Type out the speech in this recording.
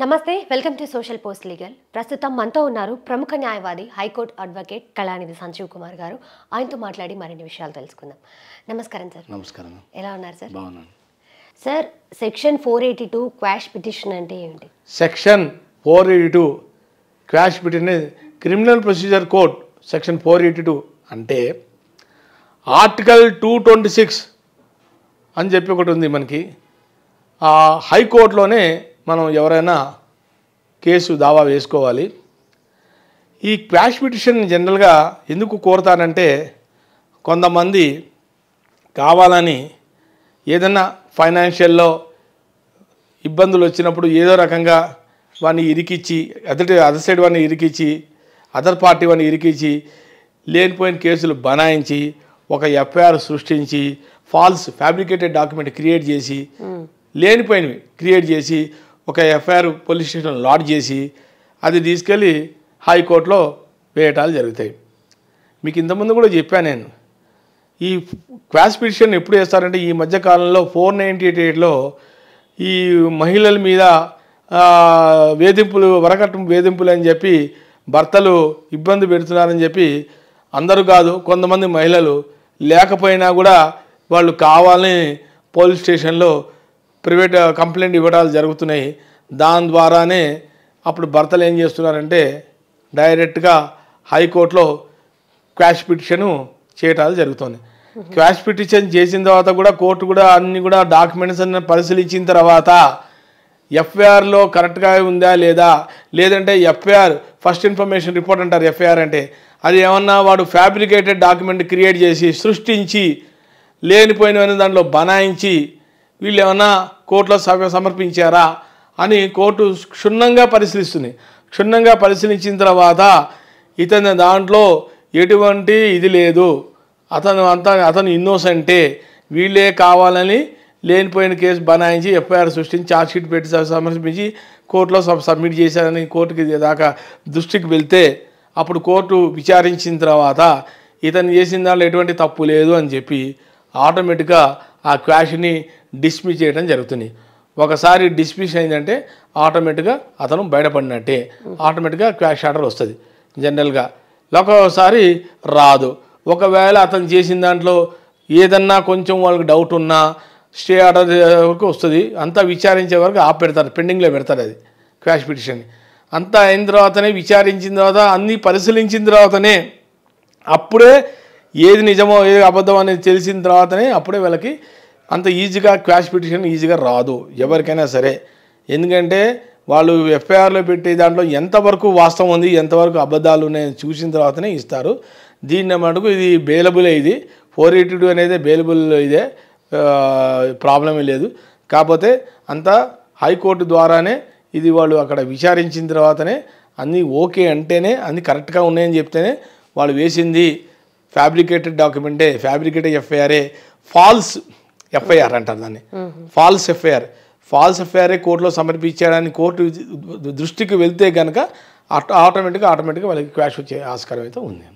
నమస్తే welcome to social post legal ప్రస్తుతం మనతో ఉన్నారు ప్రముఖ న్యాయవాది హైకోర్టు అడ్వకేట్ కళానిధి సంజీవ్ కుమార్ గారు ఆయనతో మాట్లాడి మరిన్ని విషయాలు తెలుసుకుందాం నమస్కారం సార్ నమస్కారం ఎలా ఉన్నారు సార్ బాగున్నాను sir section four eighty two quash petition అంటే ఏంటి section four eighty two quash పెట్టిన criminal procedure code section four eighty two అంటే ఆర్టికల్ టూ ట్వంటీ సిక్స్ అని చెప్పి ఒకటి ఉంది మనకి ఆ హైకోర్టులోనే మనం ఎవరైనా కేసు దావా వేసుకోవాలి ఈ క్వాష్ పిటిషన్ జనరల్గా ఎందుకు కోరుతారంటే కొంతమంది కావాలని ఏదైనా ఫైనాన్షియల్లో ఇబ్బందులు వచ్చినప్పుడు ఏదో రకంగా వాడిని ఇరికిచ్చి అదర్ అదర్ సైడ్ వాడిని ఇరికిచ్చి అదర్ పార్టీ వాడిని ఇరికిచ్చి లేనిపోయిన కేసులు బనాయించి ఒక ఎఫ్ఐఆర్ సృష్టించి ఫాల్స్ ఫ్యాబ్రికేటెడ్ డాక్యుమెంట్ క్రియేట్ చేసి లేనిపోయినవి క్రియేట్ చేసి ఒక ఎఫ్ఐఆర్ పోలీస్ స్టేషన్లో లాడ్ చేసి అది తీసుకెళ్ళి హైకోర్టులో వేయటాలు జరుగుతాయి మీకు ఇంతకుముందు కూడా చెప్పాను నేను ఈ క్వాష్ పిటిషన్ ఎప్పుడు వేస్తారంటే ఈ మధ్య కాలంలో ఫోర్ నైంటీ ఎయిట్ ఎయిట్లో ఈ మహిళల మీద ఆ, వేధింపులు వరకట్నం వేధింపులు అని చెప్పి భర్తలు ఇబ్బంది పెడుతున్నారని చెప్పి అందరూ కాదు కొంతమంది మహిళలు లేకపోయినా కూడా వాళ్ళు కావాలని పోలీస్ స్టేషన్లో ప్రైవేట్ కంప్లైంట్ ఇవ్వడాలు జరుగుతున్నాయి దాని ద్వారానే అప్పుడు భర్తలు ఏం చేస్తున్నారంటే డైరెక్ట్గా హైకోర్టులో క్వాష్ పిటిషన్ చేయటాలు జరుగుతుంది క్వాష్ పిటిషన్ చేసిన తర్వాత కూడా కోర్టు కూడా అన్ని కూడా డాక్యుమెంట్స్ అన్ని పరిశీలించిన తర్వాత ఎఫ్ఐఆర్లో కరెక్ట్గా ఉందా లేదా లేదంటే ఎఫ్ఐఆర్ ఫస్ట్ ఇన్ఫర్మేషన్ రిపోర్ట్ అంటారు ఎఫ్ఐఆర్ అంటే అది ఏమన్నా వాడు ఫ్యాబ్రికేటెడ్ డాక్యుమెంట్ క్రియేట్ చేసి సృష్టించి లేనిపోయినవన్నీ దాంట్లో బనాయించి వీళ్ళు ఏమన్నా కోర్టులో సమ సమర్పించారా అని కోర్టు క్షుణ్ణంగా పరిశీలిస్తుంది క్షుణ్ణంగా పరిశీలించిన తర్వాత ఇతని దాంట్లో ఎటువంటి ఇది లేదు అతను అంతా అతను ఇన్నోసెంటే వీళ్ళే కావాలని లేనిపోయిన కేసు బనాయించి ఎఫ్ఐఆర్ సృష్టించి ఛార్జ్షీట్ పెట్టి స- సమర్పించి కోర్టులో సబ్ సబ్మిట్ చేశారని కోర్టుకి దాకా దృష్టికి వెళ్తే అప్పుడు కోర్టు విచారించిన తర్వాత ఇతను చేసిన దాంట్లో ఎటువంటి తప్పు లేదు అని చెప్పి ఆటోమేటిక్గా ఆ క్వాష్ని డిస్మిస్ చేయడం జరుగుతుంది ఒకసారి డిస్మిస్ అయిందంటే ఆటోమేటిక్గా అతను బయటపడినట్టే ఆటోమేటిక్గా క్వాష్ ఆర్డర్ వస్తుంది జనరల్గా ఒక్కొక్కసారి రాదు ఒకవేళ అతను చేసిన దాంట్లో ఏదన్నా కొంచెం వాళ్ళకి డౌట్ ఉన్నా స్టే ఆర్డర్ వరకు వస్తుంది అంతా విచారించే వరకు ఆప్ పెడతారు పెండింగ్లో పెడతారు అది క్వాష్ పిటిషన్ అంతా అయిన తర్వాతనే విచారించిన తర్వాత అన్నీ పరిశీలించిన తర్వాతనే అప్పుడే ఏది నిజమో ఏది అబద్ధం అనేది తెలిసిన తర్వాతనే అప్పుడే వీళ్ళకి అంత ఈజీగా క్వాష్ పిటిషన్ ఈజీగా రాదు ఎవరికైనా సరే ఎందుకంటే వాళ్ళు ఎఫ్ఐఆర్లో పెట్టే దాంట్లో ఎంతవరకు వాస్తవం ఉంది ఎంతవరకు అబద్ధాలు ఉన్నాయని చూసిన తర్వాతనే ఇస్తారు దీన్ని మటుకు ఇది బేలబుల్ ఇది ఫోర్ ఎయిటీ టూ అనేది బేలబుల్ ఇదే ప్రాబ్లమే లేదు కాకపోతే అంతా హైకోర్టు ద్వారానే ఇది వాళ్ళు అక్కడ విచారించిన తర్వాతనే అన్నీ ఓకే అంటేనే అన్నీ కరెక్ట్గా ఉన్నాయని చెప్తేనే వాళ్ళు వేసింది ఫ్యాబ్రికేటెడ్ డాక్యుమెంటే ఫ్యాబ్రికేటెడ్ ఎఫ్ఐఆర్ఏ ఫాల్స్ ఎఫ్ఐఆర్ అంటారు దాన్ని ఫాల్స్ ఎఫ్ఐఆర్ ఫాల్స్ ఎఫ్ఐఆర్ఏ కోర్టులో సమర్పించడానికి కోర్టు దృష్టికి వెళ్తే కనుక ఆటోమేటిక్గా ఆటోమేటిక్గా వాళ్ళకి క్వాష్ వచ్చే ఆస్కారం అయితే ఉంది